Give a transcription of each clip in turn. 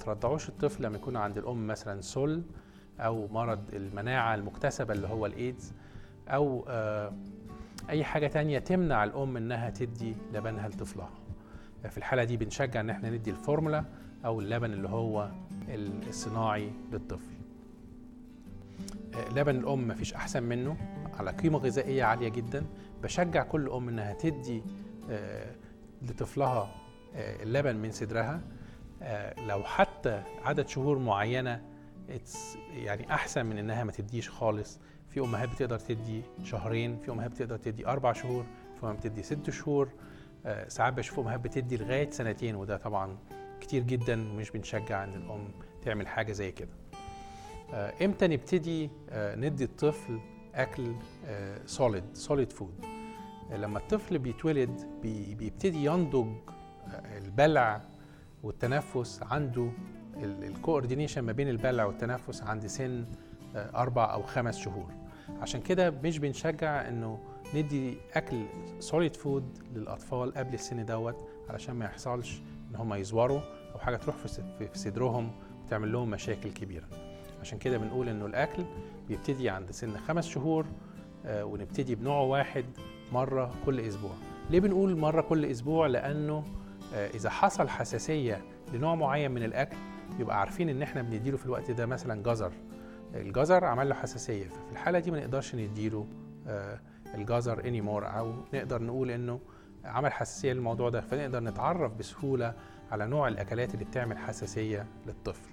ترضعوش الطفل لما يكون عند الام مثلا سل او مرض المناعه المكتسبه اللي هو الايدز او آه، اي حاجه تانية تمنع الام انها تدي لبنها لطفلها في الحاله دي بنشجع ان احنا ندي الفورمولا او اللبن اللي هو الصناعي للطفل آه، لبن الام مفيش احسن منه على قيمه غذائيه عاليه جدا بشجع كل ام انها تدي آه، لطفلها آه، اللبن من صدرها آه، لو حتى عدد شهور معينه it's يعني احسن من انها ما تديش خالص في امهات بتقدر تدي شهرين في امهات بتقدر تدي اربع شهور في امهات بتدي ست شهور آه، ساعات بشوف امهات بتدي لغايه سنتين وده طبعا كتير جدا ومش بنشجع ان الام تعمل حاجه زي كده آه، امتى نبتدي آه، ندي الطفل اكل سوليد سوليد فود لما الطفل بيتولد بي- بيبتدي ينضج آه، البلع والتنفس عنده الكوردينيشن ما بين البلع والتنفس عند سن آه، اربع او خمس شهور عشان كده مش بنشجع انه ندي اكل سوليد فود للاطفال قبل السن دوت علشان ما يحصلش ان هم يزوروا او حاجه تروح في س- في في صدرهم وتعمل لهم مشاكل كبيره عشان كده بنقول انه الاكل بيبتدي عند سن خمس شهور آه، ونبتدي بنوع واحد مره كل اسبوع ليه بنقول مره كل اسبوع لانه آه، اذا حصل حساسيه لنوع معين من الاكل يبقى عارفين ان احنا بنديله في الوقت ده مثلا جزر الجزر عمل له حساسيه ففي الحاله دي ما نقدرش نديله آه، الجزر اني مور او نقدر نقول انه عمل حساسيه للموضوع ده فنقدر نتعرف بسهوله على نوع الاكلات اللي بتعمل حساسيه للطفل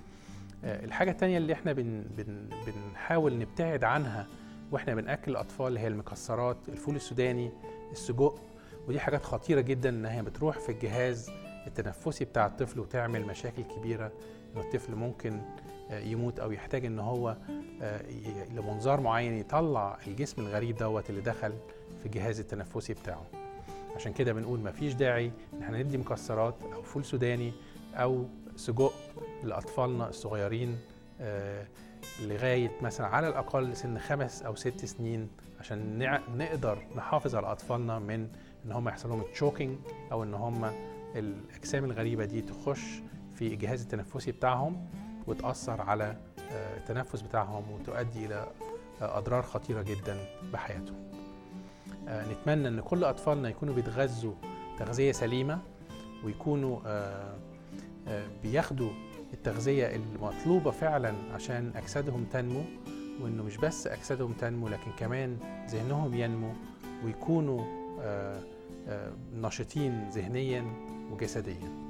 آه، الحاجه التانية اللي احنا بن بن بنحاول نبتعد عنها واحنا بناكل الاطفال اللي هي المكسرات الفول السوداني السجق ودي حاجات خطيره جدا انها بتروح في الجهاز التنفسي بتاع الطفل وتعمل مشاكل كبيره ان الطفل ممكن آه، يموت او يحتاج ان هو آه، ي- لمنظار معين يطلع الجسم الغريب دوت اللي دخل في الجهاز التنفسي بتاعه عشان كده بنقول مفيش داعي ان احنا ندي مكسرات او فول سوداني او سجق لاطفالنا الصغيرين آه، لغايه مثلا على الاقل سن خمس او ست سنين عشان نع- نقدر نحافظ على اطفالنا من ان هم يحصل لهم تشوكينج او ان هم الاجسام الغريبه دي تخش في الجهاز التنفسي بتاعهم وتاثر على آه، التنفس بتاعهم وتؤدي الى آه، اضرار خطيره جدا بحياتهم. آه، نتمنى ان كل اطفالنا يكونوا بيتغذوا تغذيه سليمه ويكونوا آه، آه، بياخدوا التغذيه المطلوبه فعلا عشان اجسادهم تنمو وانه مش بس اجسادهم تنمو لكن كمان ذهنهم ينمو ويكونوا آه، آه، نشيطين ذهنيا وجسديا.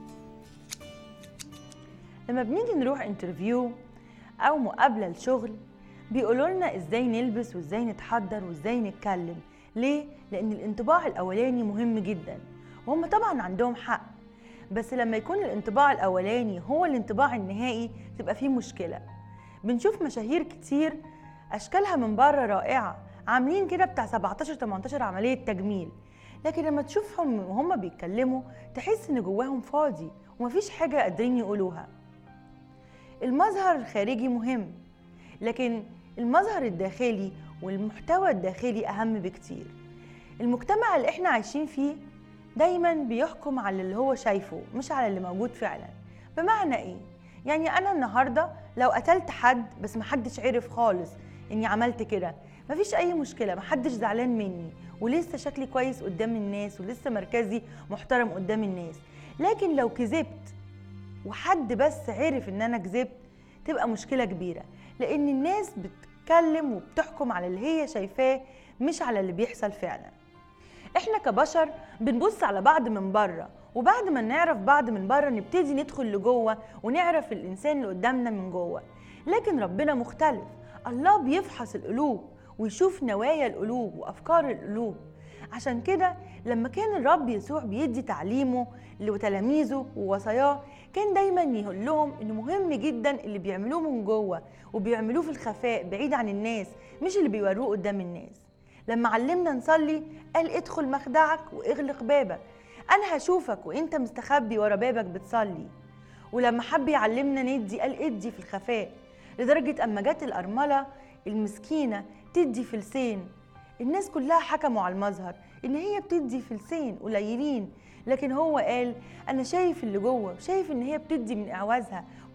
لما بنيجي نروح انترفيو او مقابله لشغل بيقولوا لنا ازاي نلبس وازاي نتحضر وازاي نتكلم ليه لان الانطباع الاولاني مهم جدا وهم طبعا عندهم حق بس لما يكون الانطباع الاولاني هو الانطباع النهائي تبقى فيه مشكله بنشوف مشاهير كتير اشكالها من بره رائعه عاملين كده بتاع 17 18 عمليه تجميل لكن لما تشوفهم وهم بيتكلموا تحس ان جواهم فاضي ومفيش حاجه قادرين يقولوها المظهر الخارجي مهم لكن المظهر الداخلي والمحتوى الداخلي أهم بكتير المجتمع اللي احنا عايشين فيه دايما بيحكم على اللي هو شايفه مش على اللي موجود فعلا بمعنى ايه؟ يعني انا النهاردة لو قتلت حد بس محدش عرف خالص اني عملت كده مفيش اي مشكلة محدش زعلان مني ولسه شكلي كويس قدام الناس ولسه مركزي محترم قدام الناس لكن لو كذبت وحد بس عرف ان انا كذبت تبقى مشكله كبيره لان الناس بتتكلم وبتحكم على اللي هي شايفاه مش على اللي بيحصل فعلا احنا كبشر بنبص على بعض من بره وبعد ما نعرف بعض من بره نبتدي ندخل لجوه ونعرف الانسان اللي قدامنا من جوه لكن ربنا مختلف الله بيفحص القلوب ويشوف نوايا القلوب وافكار القلوب عشان كده لما كان الرب يسوع بيدي تعليمه لتلاميذه ووصاياه كان دايما يقول لهم انه مهم جدا اللي بيعملوه من جوه وبيعملوه في الخفاء بعيد عن الناس مش اللي بيوروه قدام الناس لما علمنا نصلي قال ادخل مخدعك واغلق بابك انا هشوفك وانت مستخبي ورا بابك بتصلي ولما حب يعلمنا ندي قال ادي في الخفاء لدرجة أما جت الأرملة المسكينة تدي فلسين الناس كلها حكموا على المظهر إن هي بتدي فلسين قليلين لكن هو قال انا شايف اللي جوه وشايف ان هي بتدي من اعوازها